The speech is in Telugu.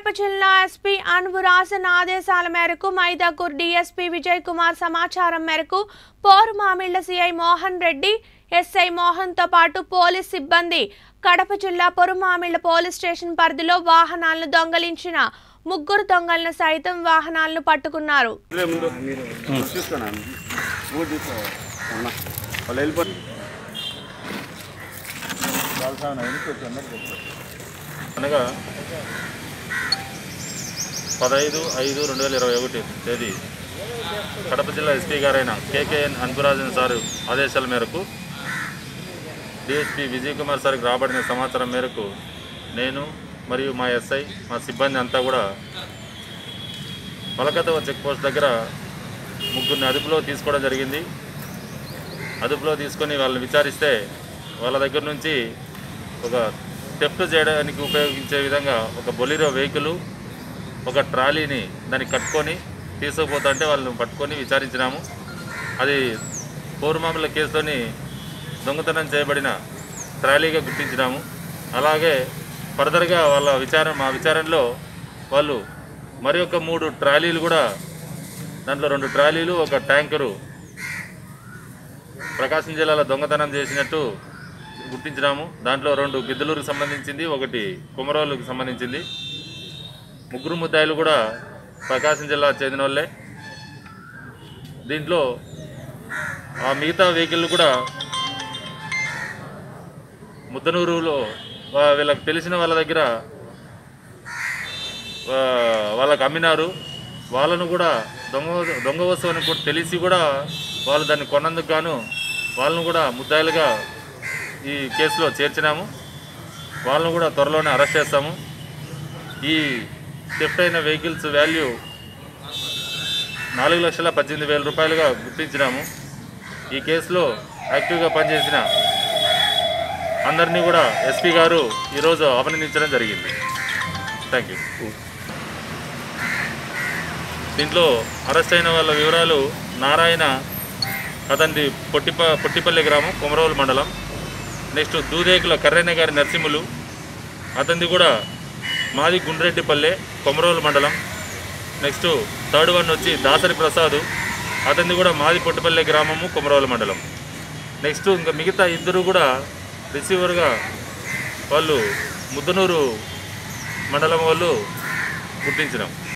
జిల్లా ఎస్పీ అన్వు రాసిన ఆదేశాల మేరకు మైదాకూర్ డీఎస్పీ విజయ్ కుమార్ సమాచారం మేరకు పోరుమామిళ్ల సిఐ మోహన్ రెడ్డి ఎస్ఐ మోహన్తో పాటు పోలీస్ సిబ్బంది కడప జిల్లా పొరుమామిళ్ల పోలీస్ స్టేషన్ పరిధిలో వాహనాలను దొంగలించిన ముగ్గురు దొంగలను సైతం వాహనాలను పట్టుకున్నారు ఇదే ముందు చూస్తున్నాను ఊరు చూసుకో అన్న వాళ్ళు వెళ్ళిపోయి అనగా పదహైదు ఐదు రెండు వేల ఇరవై ఒకటి తేదీ కడప జిల్లా ఎస్పీ గారైన కేకేఎన్ అన్పురాజన్ సారు ఆదేశాల మేరకు డిఎస్పీ విజయ్ కుమార్ సార్కి రాబడిన సమాచారం మేరకు నేను మరియు మా ఎస్ఐ మా సిబ్బంది అంతా కూడా మలకతవ చెక్ పోస్ట్ దగ్గర ముగ్గురిని అదుపులో తీసుకోవడం జరిగింది అదుపులో తీసుకొని వాళ్ళని విచారిస్తే వాళ్ళ దగ్గర నుంచి ఒక టెఫ్ట్ చేయడానికి ఉపయోగించే విధంగా ఒక బొలిరో వెహికల్ ఒక ట్రాలీని దానికి కట్టుకొని తీసుకుపోతుంటే వాళ్ళని పట్టుకొని విచారించినాము అది పౌరమాముల కేసుతోని దొంగతనం చేయబడిన ట్రాలీగా గుర్తించినాము అలాగే ఫర్దర్గా వాళ్ళ విచారణ మా విచారణలో వాళ్ళు మరి ఒక మూడు ట్రాలీలు కూడా దాంట్లో రెండు ట్రాలీలు ఒక ట్యాంకరు ప్రకాశం జిల్లాలో దొంగతనం చేసినట్టు గుర్తించినాము దాంట్లో రెండు గిద్దలూరుకు సంబంధించింది ఒకటి కుమరోలుకు సంబంధించింది ముగ్గురు ముద్దాయిలు కూడా ప్రకాశం జిల్లా చెందిన వాళ్ళే దీంట్లో ఆ మిగతా వెహికల్ కూడా ముద్దనూరులో వా- వీళ్ళకి తెలిసిన వాళ్ళ దగ్గర ఆ, వాళ్ళకి అమ్మినారు వాళ్ళను కూడా దొంగ దొంగ వస్తువు అని కూడా తెలిసి కూడా వాళ్ళు దాన్ని కొన్నందుకు గాను వాళ్ళను కూడా ముద్దాయిలుగా ఈ కేసులో చేర్చినాము వాళ్ళను కూడా త్వరలోనే అరెస్ట్ చేస్తాము ఈ థెఫ్ట్ అయిన వెహికల్స్ వాల్యూ నాలుగు లక్షల పద్దెనిమిది వేల రూపాయలుగా గుర్తించినాము ఈ కేసులో యాక్టివ్గా పనిచేసిన అందరినీ కూడా ఎస్పీ గారు ఈరోజు అభినందించడం జరిగింది థ్యాంక్ యూ దీంట్లో అరెస్ట్ అయిన వాళ్ళ వివరాలు నారాయణ అతనిది పొట్టిప పొట్టిపల్లి గ్రామం కొమరవల్ మండలం నెక్స్ట్ దూదేకుల కర్రయ్య గారి నరసింహులు అతనిది కూడా మాది గుండ్రెడ్డిపల్లె కొమరవల్ మండలం నెక్స్ట్ థర్డ్ వన్ వచ్చి దాసరి ప్రసాద్ అతనిది కూడా మాది పొట్టిపల్లి గ్రామము కొమరవల్ మండలం నెక్స్ట్ ఇంకా మిగతా ఇద్దరు కూడా రిసీవర్గా వాళ్ళు ముద్దనూరు మండలం వాళ్ళు గుర్తించినాం